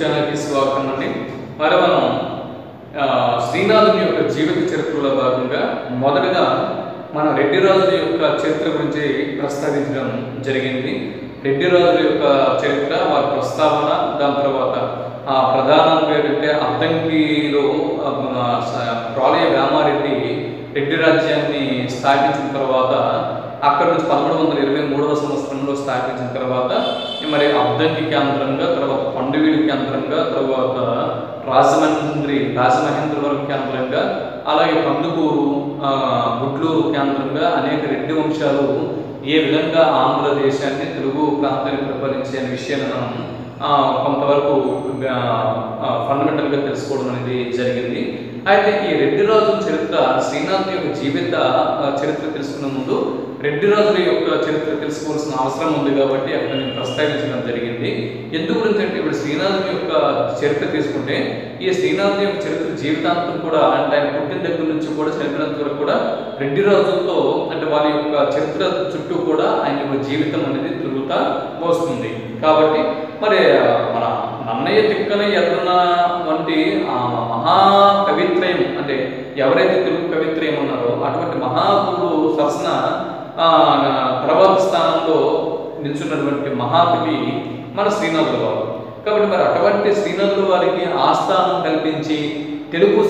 ఛానల్కి స్వాగతం అండి మరి మనం ఆ, శ్రీనాథుని యొక్క జీవిత చరిత్రలో భాగంగా మొదటగా మన రెడ్డి రాజుల యొక్క చరిత్ర గురించి ప్రస్తావించడం జరిగింది రెడ్డి రాజుల యొక్క చరిత్ర వారి ప్రస్తావన దాని తర్వాత ఆ ప్రధానంగా ఏంటంటే అద్దంకిలో ఆ, మన స- ప్రాలయ రామారెడ్డి రెడ్డి రాజ్యాన్ని స్థాపించిన తర్వాత అక్కడ నుంచి పదమూడు వందల ఇరవై మూడవ సంవత్సరంలో స్థాపించిన తర్వాత మరి అద్దంకి కేంద్రంగా తర్వాత పండువీడి కేంద్రంగా తర్వాత రాజమండ్రి రాజమహేంద్రవరం కేంద్రంగా అలాగే కందుకూరు ఆ, గుడ్లూరు కేంద్రంగా అనేక రెడ్డి వంశాలు ఏ విధంగా ఆంధ్రదేశాన్ని తెలుగు ప్రాంతాన్ని పరిపాలించే అనే విషయాన్ని మనం ఆ, కొంతవరకు ఫండమెంటల్గా తెలుసుకోవడం అనేది జరిగింది అయితే ఈ రెడ్డి రాజుల చరిత్ర శ్రీనాథ్ యొక్క జీవిత ఆ, చరిత్ర తెలుసుకునే ముందు రెడ్డి రాజుల యొక్క చరిత్ర తెలుసుకోవాల్సిన అవసరం ఉంది కాబట్టి అక్కడ నేను ప్రస్తావించడం జరిగింది ఎందు గురించి అంటే ఇప్పుడు శ్రీనాథుని యొక్క చరిత్ర తీసుకుంటే ఈ శ్రీనాథుని యొక్క చరిత్ర జీవితాంతం కూడా అంటే ఆయన పుట్టిన దగ్గర నుంచి కూడా చనిపోయినంత వరకు కూడా రెడ్డి రాజులతో అంటే వారి యొక్క చరిత్ర చుట్టూ కూడా ఆయన యొక్క జీవితం అనేది తిరుగుతా వస్తుంది కాబట్టి మరి ఆ, మన నన్నయ్య తిక్కన ఎర్రన వంటి ఆ మహా కవిత్రయం అంటే ఎవరైతే తెలుగు కవిత్రయం ఉన్నారో అటువంటి మహాకవులు సరసన ఆ, తర్వాత స్థానంలో నిల్చున్నటువంటి మహాకవి మన శ్రీనాథుల వారు కాబట్టి మరి అటువంటి శ్రీనాథుల వారికి ఆస్థానం కల్పించి తెలుగు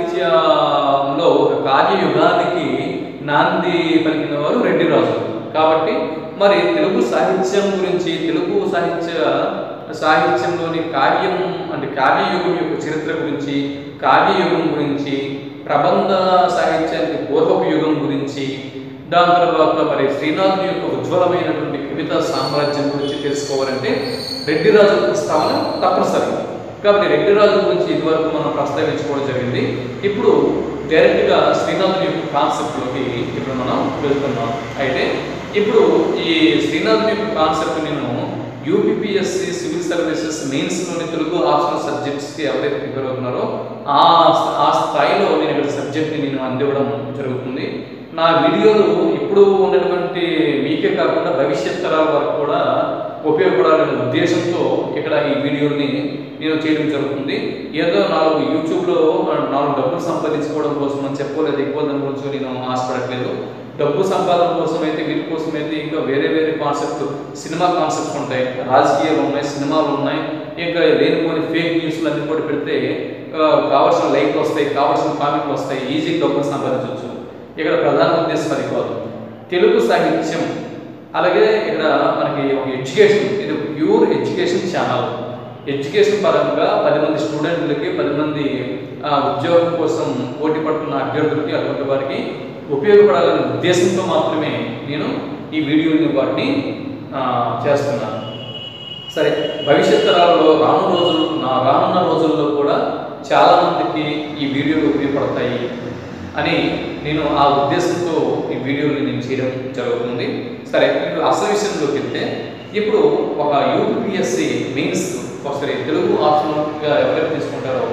సాహిత్యంలో ఒక కార్యయుగానికి నాంది పలికిన వారు రెడ్డి రాజు కాబట్టి మరి తెలుగు సాహిత్యం గురించి తెలుగు సాహిత్య సాహిత్యంలోని కార్యం అంటే కావ్యయుగం యొక్క చరిత్ర గురించి కావ్యయుగం గురించి ప్రబంధ సాహిత్యానికి పూర్వపు యుగం గురించి దాని తర్వాత మరి శ్రీనాథుని యొక్క ఉజ్వలమైనటువంటి కవితా సామ్రాజ్యం గురించి తెలుసుకోవాలంటే రెడ్డి రాజు ప్రస్తావన తప్పనిసరి కాబట్టి రెడ్డి రాజు గురించి ఇదివరకు మనం ప్రస్తావించుకోవడం జరిగింది ఇప్పుడు డైరెక్ట్గా శ్రీనాథుని యొక్క కాన్సెప్ట్లోకి ఇప్పుడు మనం వెళ్తున్నాం అయితే ఇప్పుడు ఈ శ్రీనాథుని యొక్క కాన్సెప్ట్ నేను యూపీపీఎస్సి సివిల్ సర్వీసెస్ మెయిన్స్లోని తెలుగు ఆప్షనల్ సబ్జెక్ట్స్కి ఎవరైతే ప్రిపేర్ అవుతున్నారో ఆ ఆ స్థాయిలో నేను ఇక్కడ సబ్జెక్ట్ని నేను అందివ్వడం జరుగుతుంది నా వీడియోలు ఇప్పుడు ఉన్నటువంటి మీకే కాకుండా భవిష్యత్ తరాల వరకు కూడా ఉపయోగపడాలనే ఉద్దేశంతో ఇక్కడ ఈ వీడియోని నేను చేయడం జరుగుతుంది ఏదో నాలుగు యూట్యూబ్లో నాలుగు డబ్బులు సంపాదించుకోవడం కోసం అని చెప్పుకోలేదు ఎక్కువ దాని గురించి నేను ఆశపడట్లేదు డబ్బు సంపాదన కోసం అయితే వీటి కోసం అయితే ఇంకా వేరే వేరే కాన్సెప్ట్ సినిమా కాన్సెప్ట్స్ ఉంటాయి రాజకీయాలు ఉన్నాయి సినిమాలు ఉన్నాయి ఇంకా లేనిపోని ఫేక్ న్యూస్లు అన్ని కూడా పెడితే ఆ, కావాల్సిన లైక్లు వస్తాయి కావాల్సిన కామెంట్లు వస్తాయి ఈజీ డబ్బులు సంపాదించవచ్చు ఇక్కడ ప్రధాన ఉద్దేశం అది కాదు తెలుగు సాహిత్యం అలాగే ఇక్కడ మనకి ఒక ఎడ్యుకేషన్ ఇది ప్యూర్ ఎడ్యుకేషన్ ఛానల్ ఎడ్యుకేషన్ పరంగా పది మంది స్టూడెంట్లకి పది మంది ఆ, ఉద్యోగం కోసం పోటీ పడుతున్న అభ్యర్థులకి అటువంటి వారికి ఉపయోగపడాలనే ఉద్దేశంతో మాత్రమే నేను ఈ వీడియోని వాటిని ఆ, చేస్తున్నాను సరే భవిష్యత్ తరాల్లో రాను రోజులు నా రానున్న రోజుల్లో కూడా చాలా మందికి ఈ వీడియోలు ఉపయోగపడతాయి అని నేను ఆ ఉద్దేశంతో ఈ వీడియోని నేను చేయడం జరుగుతుంది సరే ఇప్పుడు అసలు విషయంలోకి వెళ్తే ఇప్పుడు ఒక యూపీఎస్సి మెయిన్స్ ఒకసారి తెలుగు ఆప్షనల్గా ఎవరైతే తీసుకుంటారో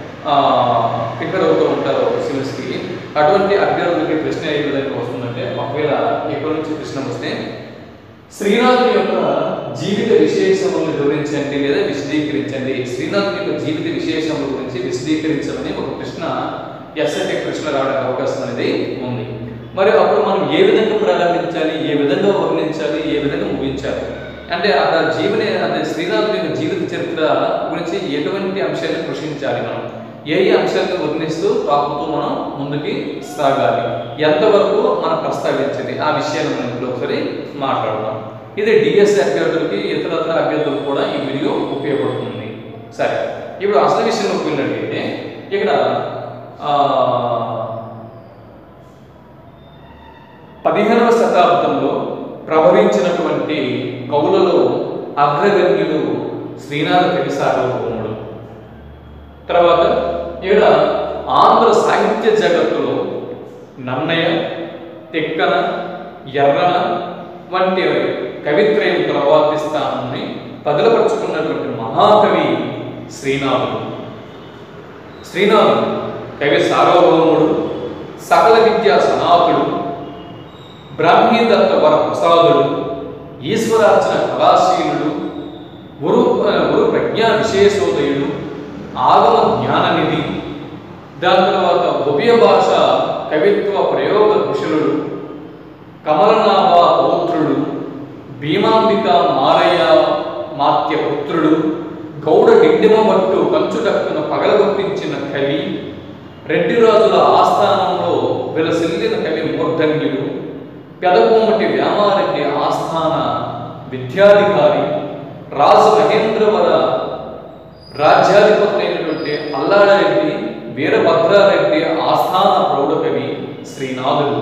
ప్రిపేర్ అవుతూ ఉంటారో సివిల్స్కి అటువంటి అభ్యర్థులకి ప్రశ్న ఏ విధంగా వస్తుందంటే ఒకవేళ ఇక్కడ నుంచి ప్రశ్న వస్తే శ్రీనాథుని యొక్క జీవిత విశేషములను వివరించండి లేదా విశదీకరించండి శ్రీనాథుని యొక్క జీవిత విశేషముల గురించి విశదీకరించమని ఒక ప్రశ్న ఎస్ఐటి ప్రశ్న రావడానికి అవకాశం అనేది ఉంది మరి అప్పుడు మనం ఏ విధంగా ప్రారంభించాలి ఏ విధంగా వర్ణించాలి ఏ విధంగా ముగించాలి అంటే ఆ జీవన అంటే శ్రీనాథుని యొక్క జీవిత చరిత్ర గురించి ఎటువంటి అంశాలను ప్రశ్నించాలి మనం ఏ ఏ అంశాలను వర్ణిస్తూ రాకుతూ మనం ముందుకి సాగాలి ఎంతవరకు మనం ప్రస్తావించింది ఆ విషయాన్ని మనం ఇప్పుడు ఒకసారి మాట్లాడదాం ఇది డిఎస్సి అభ్యర్థులకి ఇతరత్ర అభ్యర్థులకు కూడా ఈ వీడియో ఉపయోగపడుతుంది సరే ఇప్పుడు అసలు విషయంలోకి వెళ్ళినట్లయితే ఇక్కడ ఆ, పదిహేనవ శతాబ్దంలో ప్రభవించినటువంటి కవులలో అగ్రగణ్యుడు శ్రీనాథ కవి సార్వభౌముడు తర్వాత ఈడ ఆంధ్ర సాహిత్య జగత్తులో నన్నయ తెక్కన ఎర్రన వంటి కవిత్రయం తర్వాతి స్థానాన్ని బదులపరుచుకున్నటువంటి మహాకవి శ్రీనాథుడు శ్రీనాథుడు కవి సార్వభౌముడు సకల విద్యా సనాతుడు బ్రాహ్మీదత్త వర ప్రసాదుడు ఈశ్వరార్చన కళాశీలుడు గురు గురు ప్రజ్ఞా విశేషోదయుడు ఆగమ జ్ఞాననిధి దాని తర్వాత ఉభయ భాష కవిత్వ ప్రయోగ కుశలుడు కమలనాభ పౌత్రుడు భీమాంబిక మారయ్య మాత్య పుత్రుడు గౌడ డిండిమ భట్టు కంచుటక్కున పగలగొట్టించిన కవి రెడ్డి రాజుల ఆస్థానంలో విలసిల్లిన కవి మూర్ధన్యుడు పెదకోమటి వ్యామారెడ్డి ఆస్థాన విద్యాధికారి రాజు మహేంద్రవర రాజ్యాధిపతులైనటువంటి అల్లాడరెడ్డి వీరభద్రారెడ్డి ఆస్థాన ప్రౌఢకవి శ్రీనాథుడు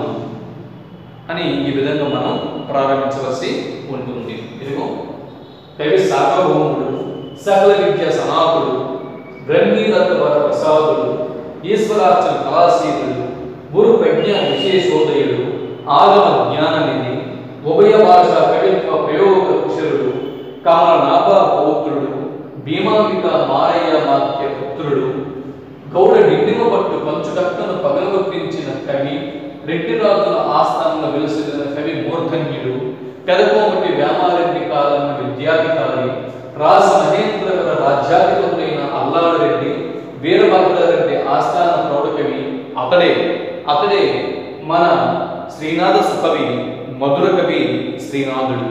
అని ఈ విధంగా మనం ప్రారంభించవలసి ఉంటుంది ఇదిగో కవి సార్వభౌముడు సకల విద్య సనాతుడు బ్రహ్మీదత్త వర ప్రసాదుడు ఈశ్వరార్చన కళాశీలుడు గురు ప్రజ్ఞ విశేషోదయుడు ఆగమ జ్ఞాననిధి ఉభయ భాష కవిత్వ ప్రయోగ కుశలుడు కామల నాభ పౌత్రుడు భీమాంబిక మారయ్య మాత్య పుత్రుడు గౌడ డిండిమ పట్టు పంచుటక్కను పగలగొట్టించిన కవి రెడ్డి రాజుల ఆస్థానంలో వెలుసిన కవి మూర్ధన్యుడు పెదకోమటి వ్యామారెడ్డి కాలన్న విద్యాధికారి రాజ మహేంద్రవర రాజ్యాధిపతులైన అల్లాడరెడ్డి వీరభద్రారెడ్డి ఆస్థాన ప్రౌఢకవి అతడే అతడే మన శ్రీనాథ సుకవి మధుర కవి శ్రీనాథుడు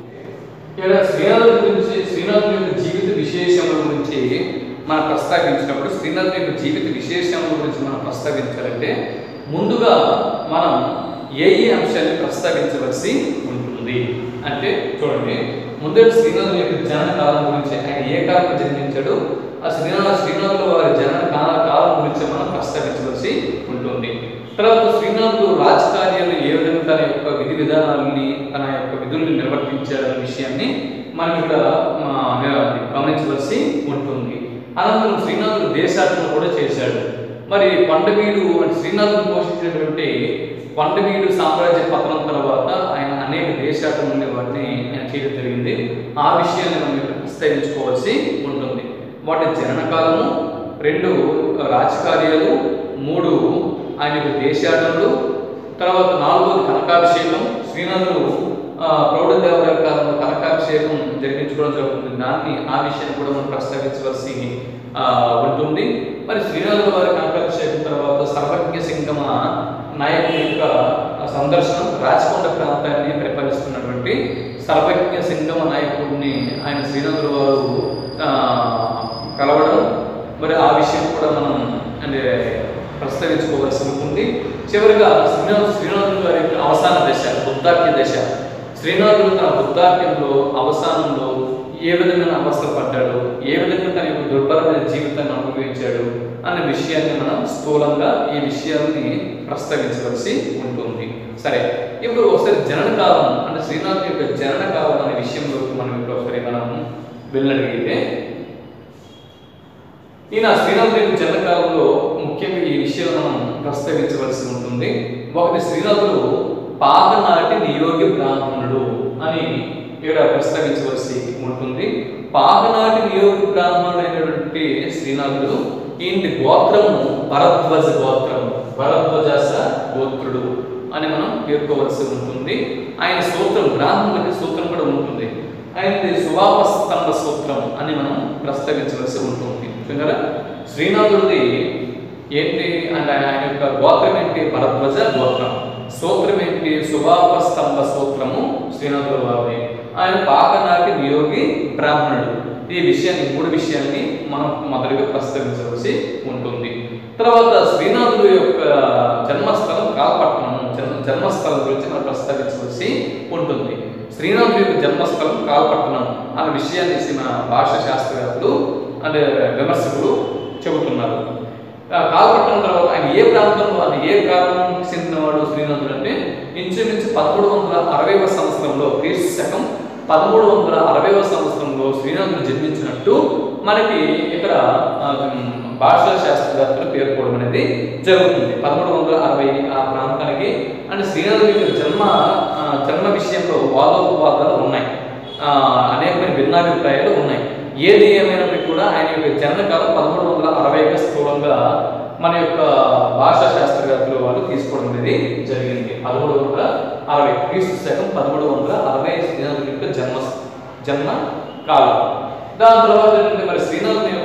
ఇక్కడ శ్రీనాథుడి గురించి శ్రీనాథుడి యొక్క జీవిత విశేషముల గురించి మనం ప్రస్తావించినప్పుడు శ్రీనాథుడి యొక్క జీవిత విశేషముల గురించి మనం ప్రస్తావించాలంటే ముందుగా మనం ఏ ఏ అంశాన్ని ప్రస్తావించవలసి ఉంటుంది అంటే చూడండి ముందర శ్రీనాథుడి యొక్క జనన కాలం గురించి ఆయన ఏ కాలంలో జన్మించాడు ఆ శ్రీనాథ శ్రీనాథుల వారి జనన కాల కాలం గురించి మనం ప్రస్తావించవలసి ఉంటుంది తర్వాత శ్రీనాథుడు రాజకార్యాలు ఏ విధంగా తన యొక్క విధి విధానాలని తన యొక్క విధుల్ని నిర్వర్తించాడనే విషయాన్ని మనం ఇక్కడ ఆ, గమనించవలసి ఉంటుంది అనంతరం శ్రీనాథుడు దేశాటన కూడా చేశాడు మరి పండవీడు అంటే శ్రీనాథుడు పోషించినటువంటి పండవీడు సామ్రాజ్య పతనం తర్వాత ఆయన అనేక దేశాటనలు వాటిని ఆయన చేయడం జరిగింది ఆ విషయాన్ని మనం ఇక్కడ ప్రస్తావించుకోవాల్సి ఉంటుంది వాటి జనన కాలము రెండు రాజకార్యాలు మూడు ఆయన యొక్క దేశాటనలు తర్వాత నాలుగోది కనకాభిషేకం శ్రీనాథుడు ఆ, ప్రౌఢదేవరాయ కాలంలో కనకాభిషేకం జరిపించుకోవడం జరుగుతుంది దాన్ని ఆ విషయాన్ని కూడా మనం ప్రస్తావించవలసి ఆ, ఉంటుంది మరి శ్రీనాథుల వారి కనకాభిషేకం తర్వాత సర్వజ్ఞ సింగమ నాయకుని యొక్క సందర్శనం రాచకొండ ప్రాంతాన్ని పరిపాలిస్తున్నటువంటి సర్వజ్ఞ సింగమ నాయకుడిని ఆయన శ్రీనాథుల వారు ఆ, కలవడం మరి ఆ విషయం కూడా మనం అంటే ప్రస్తావించుకోవాల్సి ఉంటుంది చివరిగా శ్రీనాథ్ శ్రీనాథుడు గారి యొక్క అవసాన దశ బుద్ధాఖ్య దశ శ్రీనాథుడు తన బుద్ధాఖ్యంలో అవసానంలో ఏ విధమైన అవస్థలు పడ్డాడు ఏ విధంగా తన యొక్క దుర్భరమైన జీవితాన్ని అనుభవించాడు అనే విషయాన్ని మనం స్థూలంగా ఈ విషయాన్ని ప్రస్తావించవలసి ఉంటుంది సరే ఇప్పుడు ఒకసారి జనన కాలం అంటే శ్రీనాథ్ యొక్క జనన కాలం అనే విషయంలోకి మనం ఇప్పుడు ఒకసారి మనం వెళ్ళగలిగితే ఈయన శ్రీనాథుడి యొక్క జన్మకాలంలో ముఖ్యంగా ఈ విషయాలు మనం ప్రస్తావించవలసి ఉంటుంది ఒకటి శ్రీనాథుడు పాకనాటి నియోగి బ్రాహ్మణుడు అని ఇక్కడ ప్రస్తావించవలసి ఉంటుంది పాకనాటి నియోగి బ్రాహ్మణుడు అయినటువంటి శ్రీనాథుడు ఈయన గోత్రము భరద్వజ గోత్రం భరద్వజాస గోత్రుడు అని మనం పేర్కోవలసి ఉంటుంది ఆయన సూత్రం బ్రాహ్మణులకి సూత్రం కూడా ఉంటుంది ఆయనది సువాపస్తంభ సూత్రం అని మనం ప్రస్తావించవలసి ఉంటుంది చూసారా శ్రీనాథుడిది ఏంటి అంటే ఆయన యొక్క గోత్రం ఏంటి భరద్వజ గోత్రం సూత్రం ఏంటి సువాపస్తంభ సూత్రము శ్రీనాథుల వారిది ఆయన పాకనాటి నియోగి బ్రాహ్మణుడు ఈ విషయాన్ని మూడు విషయాన్ని మనం మొదటిగా ప్రస్తావించవలసి ఉంటుంది తర్వాత శ్రీనాథుడు యొక్క జన్మస్థలం కాల్పట్నం జన్మ జన్మస్థలం గురించి మనం ప్రస్తావించవలసి ఉంటుంది శ్రీనాథుడి యొక్క జన్మస్థలం కాల్పట్నం అనే విషయాన్ని మన భాషా శాస్త్రవేత్తలు అంటే విమర్శకులు చెబుతున్నారు ఆ కాల్పట్టణం తర్వాత ఆయన ఏ ప్రాంతంలో ఆయన ఏ గ్రామానికి చెందినవాడు శ్రీనాథుడు అంటే ఇంచుమించు పదమూడు వందల అరవైవ సంవత్సరంలో క్రీస్తు శకం పదమూడు వందల అరవైవ సంవత్సరంలో శ్రీనాథుడు జన్మించినట్టు మనకి ఇక్కడ ఆ, ఉమ్, భాషా శాస్త్రవేత్తలు పేర్కోవడం అనేది జరుగుతుంది పదమూడు వందల అరవై ఆ ప్రాంతానికి అంటే శ్రీనాథుడి యొక్క జన్మ ఆ, జన్మ విషయంలో వాదోపవాదాలు ఉన్నాయి ఆ, అనేకమైన భిన్నాభిప్రాయాలు ఉన్నాయి ఏది ఏమైనప్పటికీ కూడా ఆయన యొక్క జననకాలం పదమూడు వందల అరవైగా స్థూలంగా మన యొక్క భాషా శాస్త్రవేత్తలు వాళ్ళు తీసుకోవడం అనేది జరిగింది పదమూడు వందల అరవై క్రీస్తు శకం పదమూడు వందల అరవై శ్రీనాథుడి యొక్క జన్మ జన్మ కాలం దాని తర్వాత ఏంటంటే మరి శ్రీనాథుని యొక్క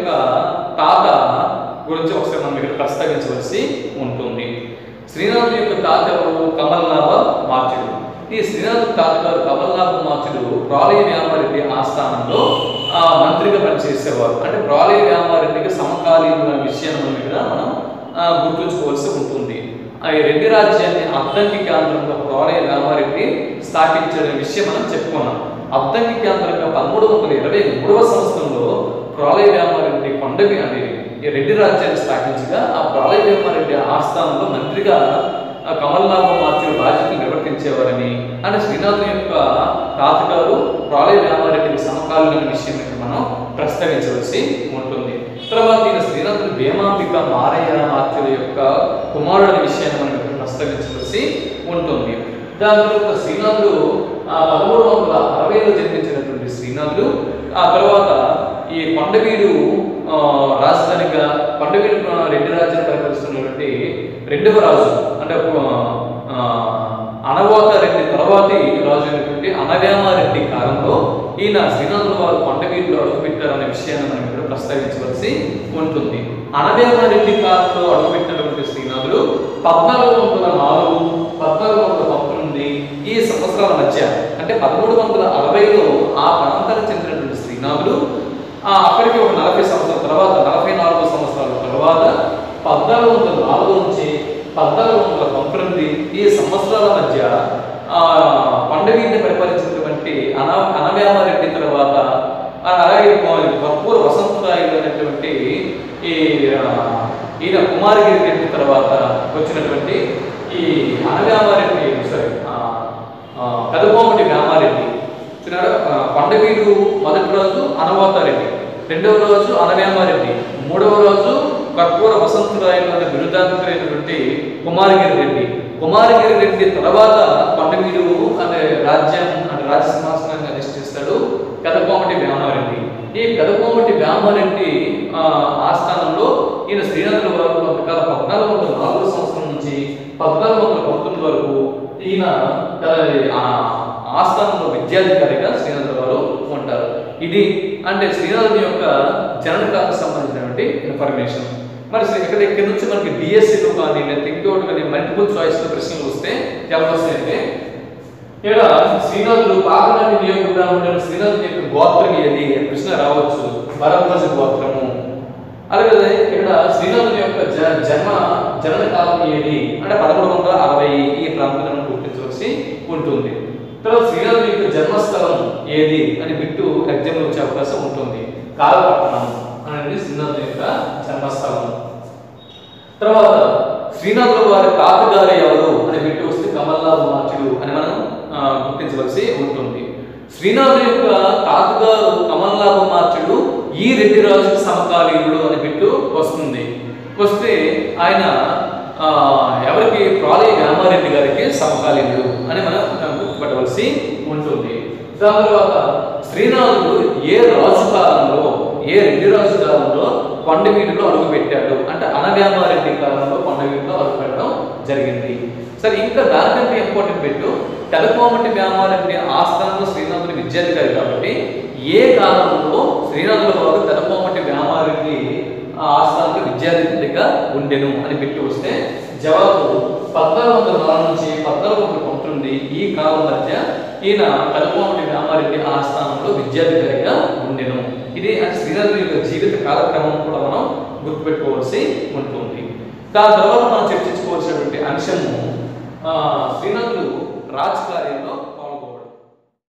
యొక్క తాత గురించి ఒకసారి మనం ఇక్కడ ప్రస్తావించవలసి ఉంటుంది శ్రీనాథుని యొక్క తాత ఎవరు కమల్నాభ మార్చుడు ఈ శ్రీనాథ్ తాత గారు కమల్నాభ మార్చుడు ప్రాలయ వ్యామారెడ్డి ఆస్థానంలో ఆ, మంత్రిగా పనిచేసేవారు అంటే ప్రాలయ వ్యామారెడ్డికి సమకాలీన విషయాన్ని మనం ఇక్కడ మనం ఆ, గుర్తుంచుకోవాల్సి ఉంటుంది ఆ ఈ రెడ్డి రాజ్యాన్ని అద్దంకి కేంద్రంగా ప్రాలయ రామారెడ్డి స్థాపించిన విషయం మనం చెప్పుకున్నాం అద్దంకి కేంద్రంగా పదమూడు వందల ఇరవై మూడవ సంవత్సరంలో ప్రాలయ రామారెడ్డి కొండవి అని ఈ రెడ్డి రాజ్యాన్ని స్థాపించగా ఆ ప్రాలయ రామారెడ్డి ఆస్థానంలో మంత్రిగా ఆ కమల్నాభ మార్చుడు బాధ్యతలు నిర్వర్తించేవారని అంటే శ్రీనాథుని యొక్క తాతగారు ప్రాలయ రామారెడ్డికి సమకాలీన విషయం ఇక్కడ మనం ప్రస్తావించవలసి ఉంటుంది తర్వాత ఈయన శ్రీనాథుని భీమాంబిక మారయ్య మార్చుల యొక్క కుమారుడు అనే విషయాన్ని మనం ఇక్కడ ప్రస్తావించవలసి ఉంటుంది దాని తర్వాత శ్రీనాథుడు ఆ పదమూడు వందల అరవైలో జన్మించినటువంటి శ్రీనాథుడు ఆ తర్వాత ఈ కొండవీడు ఆ, రాజధానిగా కొండవీడు ఆ, రెడ్డి రాజ్యాన్ని పరిపాలిస్తున్నటువంటి రెండవ రాజు అంటే ఆ, అనవాత రెడ్డి తర్వాతి రాజు అయినటువంటి అనవ్యామారెడ్డి కాలంలో ఈయన శ్రీనాథుల వారు కొండవీటిలో అడుగుపెట్టారనే విషయాన్ని మనం ఇక్కడ ప్రస్తావించవలసి ఉంటుంది అనవ్యామారెడ్డి కాలంలో అడుగుపెట్టినటువంటి శ్రీనాథులు పద్నాలుగు వందల నాలుగు పద్నాలుగు వందల పంతొమ్మిది ఈ సంవత్సరాల మధ్య అంటే పదమూడు వందల అరవైలో ఆ ప్రాంతానికి చెందినటువంటి శ్రీనాథులు ఆ అక్కడికి ఒక నలభై సంవత్సరాల తర్వాత నలభై నాలుగు సంవత్సరాల తర్వాత పద్నాలుగు వందల నాలుగు నుంచి పద్నాలుగు వందల పంతొమ్మిది ఈ సంవత్సరాల మధ్య ఆ పండవీని పరిపాలించినటువంటి అన అనవ్యామారెడ్డి తర్వాత ఆ అలాగే కర్పూర వసంతరాయుడు అనేటువంటి ఈ ఆ, ఈయన కుమారగిరి రెడ్డి తర్వాత వచ్చినటువంటి ఈ అనవ్యామారెడ్డి సారీ కదపోమటి వ్యామారెడ్డి చూడారా, ఆ, కొండవీడు మొదటి రోజు అనవాతారెడ్డి రెండవ రోజు అనవ్యామారెడ్డి మూడవ రోజు కర్పూర వసంతరాయలు అనే బిరుదాంతరైనటువంటి కుమారగిరి రెడ్డి కుమారగిరి రెడ్డి తర్వాత కొండవీడు అనే రాజ్యం అంటే రాజ్య సింహాసనాన్ని అధిష్ఠిస్తాడు పెదకోమటి వ్యామారెడ్డి ఈ పెదకోమటి వ్యామారెడ్డి ఆ, ఆస్థానంలో ఈయన శ్రీనాథుల వారు కొంతకాలం పద్నాలుగు వందల నాలుగో సంవత్సరం నుంచి పద్నాలుగు వందల పంతొమ్మిది వరకు ఈయన ఆ, ఆస్థానంలో విద్యాధికారిగా శ్రీనాథుల వారు ఉంటారు ఇది అంటే శ్రీనాథుని యొక్క జననకాలకు సంబంధించినటువంటి ఇన్ఫర్మేషన్ మరి శ్రీ- ఇక్కడ ఇక్కడ నుంచి మనకి డిఎస్సీలో కానీ లేదా ఇంకోటి కానీ మల్టిపుల్ చాయిస్ ప్రశ్నలు వస్తే ఎలా వస్తాయంటే ఇక్కడ శ్రీనాథుడు పాపనాటి నియోగ శ్రీనాథుని యొక్క గోత్రం ఏది అనే ప్రశ్న రావచ్చు భరద్వాజ గోత్రము అలాగే ఇక్కడ శ్రీనాథుని యొక్క జ- జన్మ జనన కాలం ఏది అంటే పదమూడు వందల అరవై ఈ ప్రాంతాలను గుర్తించవలసి ఉంటుంది తర్వాత శ్రీనాథుని యొక్క జన్మస్థలం ఏది అని బిట్టు ఎగ్జామ్ వచ్చే అవకాశం ఉంటుంది కాలపట్నం అనేది శ్రీనాథుని యొక్క జన్మస్థలం తర్వాత శ్రీనాథుల వారి తాతగారు ఎవరు అని పెట్టి వస్తే కమల్నాథ్ మార్చుడు అని మనం ఆ, గుర్తించవలసి ఉంటుంది శ్రీనాథుని యొక్క తాతగారు కమల్నాథ మార్చుడు ఈ రెడ్డి రాజుకి సమకాలీనుడు అని పెట్టు వస్తుంది వస్తే ఆయన ఆ, ఎవరికి ప్రాలయ వ్యామారెడ్డి గారికి సమకాలీనుడు అని మనం ఆ, గుర్తుపట్టవలసి ఉంటుంది దాని తర్వాత శ్రీనాథుడు ఏ రాజు కాలంలో ఏ రెడ్డి రాజు కాలంలో కొండవీటిలో అడుగు పెట్టాడు అంటే అనవ్యామారెడ్డి కాలంలో కొండవీటిలో అడుగు పెట్టడం జరిగింది సరే ఇంకా దానికంటే ఇంపార్టెంట్ పెట్టు తెలకోమటి వ్యామారెడ్డి ఆస్థానంలో శ్రీనాథుని విద్యాధికారి కాబట్టి ఏ కాలంలో శ్రీనాథుల వారు తెలకోమటి వ్యామారెడ్డి ఆ ఆస్థానంలో విద్యాధికారిగా ఉండెను అని పెట్టి వస్తే జవాబు పద్నాలుగు వందల నాలుగు నుంచి పద్నాలుగు వందల పంతొమ్మిది ఈ కాలం మధ్య ఈయన కలకోమటి రామారెడ్డి ఆస్థానంలో విద్యాధికారిగా ఉండెను ఇది ఆ శ్రీనాథుని యొక్క జీవిత కాలక్రమం కూడా మనం గుర్తుపెట్టుకోవాల్సి ఉంటుంది దాని తర్వాత మనం చర్చించుకోవాల్సినటువంటి అంశము ఆ, శ్రీనాథుడు రాజకార్యంలో